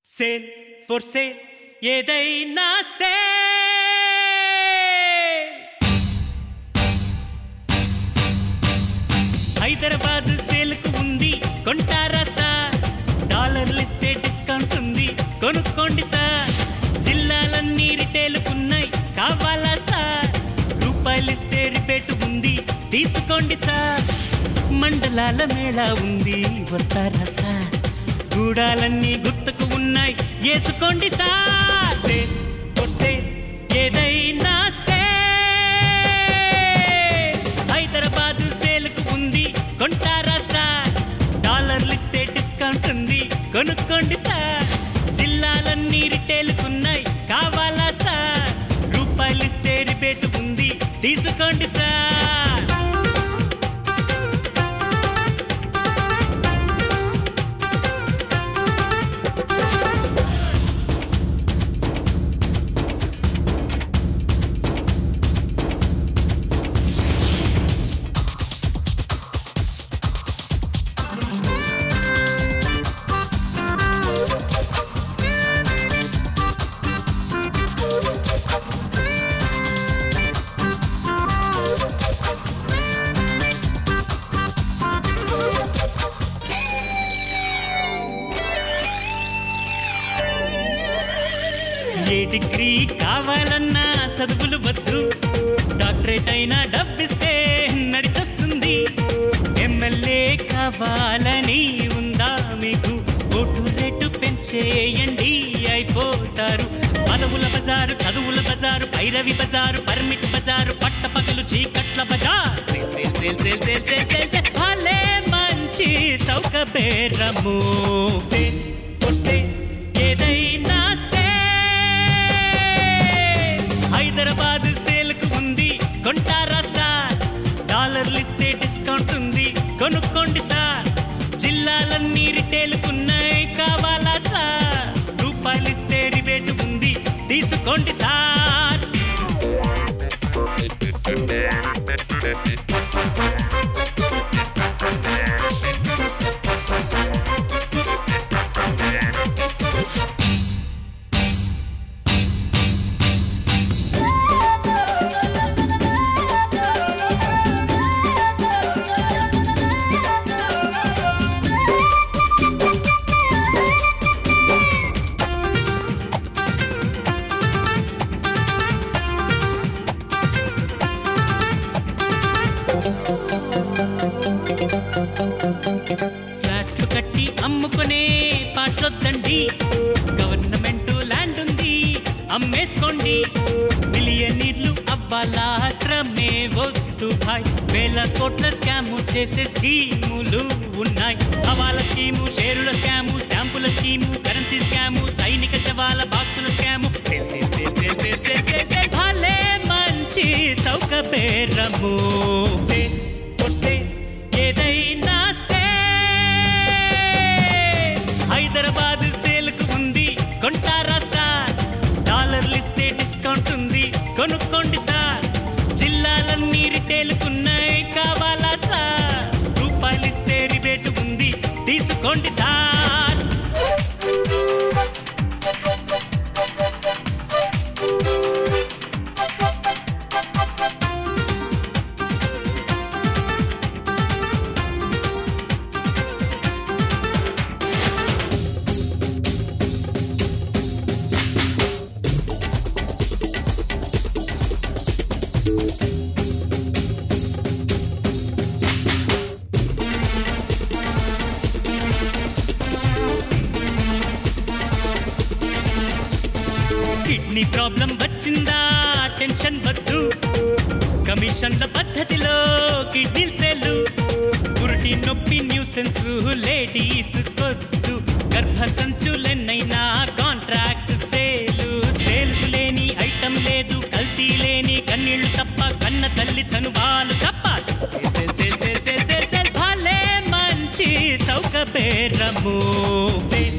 Sale for sale ఏదైనా sale Hyderabad సేల్కు ఉంది కొంటారా సార్ డాలర్లు ఇస్తే డిస్కౌంట్ ఉంది కొనుక్కోండి సార్ జిల్లాలన్నీ రిటైల్కున్నాయి కావాలా సార్ రూపాయలు ఇస్తే రిపేట్ ఉంది తీసుకోండి సార్ మండలాల మేళా ఉంది వస్తారా సార్ గూడాలన్నీ గుర్తుకు ఉన్నాయి వేసుకోండి సార్ సేల్ ఫర్ సేల్ ఏదైనా సేల్ హైదరాబాద్ సేల్కు ఉంది కొంటారా సార్ డాలర్లు ఇస్తే డిస్కౌంట్ ఉంది కొనుక్కోండి సార్ జిల్లాలన్నీ రిటైల్కున్నాయి కావాలా సార్ రూపాయలు ఇస్తే రిపేట్ ఉంది తీసుకోండి సార్ ఏ డిగ్రీ కావాలన్నా చదువులు వద్దు డాక్టరేట్ అయినా డబ్బిస్తే నడిచొస్తుంది ఎమ్మెల్యే కావాలని ఉందా మీకు ఓటు రేటు పెంచేయండి అయిపోతారు పదవుల బజారు చదువుల బజారు భైరవి బజారు పర్మిట్ బజారు పట్ట పగలు చీకట్ల బజార్ sale, sale, sale, sale, sale, sale, sale, sale. భలే మంచి చౌక బేరము సేల్ ఫర్ సేల్ ఏదైనా సేల్ హైదరాబాద్ సేల్కు ఉంది కొంటారా సార్ డాలర్లు ఇస్తే డిస్కౌంట్ ఉంది కొనుక్కోండి సార్ జిల్లాలన్నీ రిటైల్కున్నాయి కావాలా సార్ రూపాయలు ఇస్తే రిబేట్ ఉంది తీసుకోండి సార్ ఫ్లాట్లు కట్టి అమ్ముకునే పాటొద్దండి గవర్నమెంట్ ల్యాండ్ ఉంది అమ్మేసుకోండి మిలియనీర్లు అవ్వాలా శ్రమే వద్దు భాయ్ వేల కోట్ల స్కాము చేసే స్కీములు ఉన్నాయి హవాల స్కీము షేరుల స్కాము స్టాంపుల స్కీము కరెన్సీ స్కాము సైనిక శవాల బాక్సుల scam sale, sale, sale, sale, sale, sale, sale, sale. భలే మంచి చౌక బేరము సేల్ ఫర్ సేల్ ఏదైనా సేల్ హైదరాబాద్ సేల్కు ఉంది కొంటారా సార్ డాలర్లు ఇస్తే డిస్కౌంట్ ఉంది కొనుక్కోండి సార్ జిల్లాలన్నీ రిటైల్కున్నాయి కావాలా సార్ రూపాయలు ఇస్తే రిబేట్ ఉంది తీసుకోండి సార్ కిడ్నీ ప్రాబ్లం వచ్చిందా టెన్షన్ వద్దు కమిషన్ల పద్ధతిలో కిడ్నీల్ సేలు పురుటి నొప్పి న్యూసెన్స్ లేడీస్ కొద్దు గర్భ సంచులెన్నైనా కాంట్రాక్ట్ సేలు సేలు లేని ఐటమ్ లేదు కల్తీ లేని కన్నీళ్లు తప్ప కన్న తల్లి చనుబాలు తప్ప sale sale sale sale sale sale భలే మంచి చౌక బేరము సేల్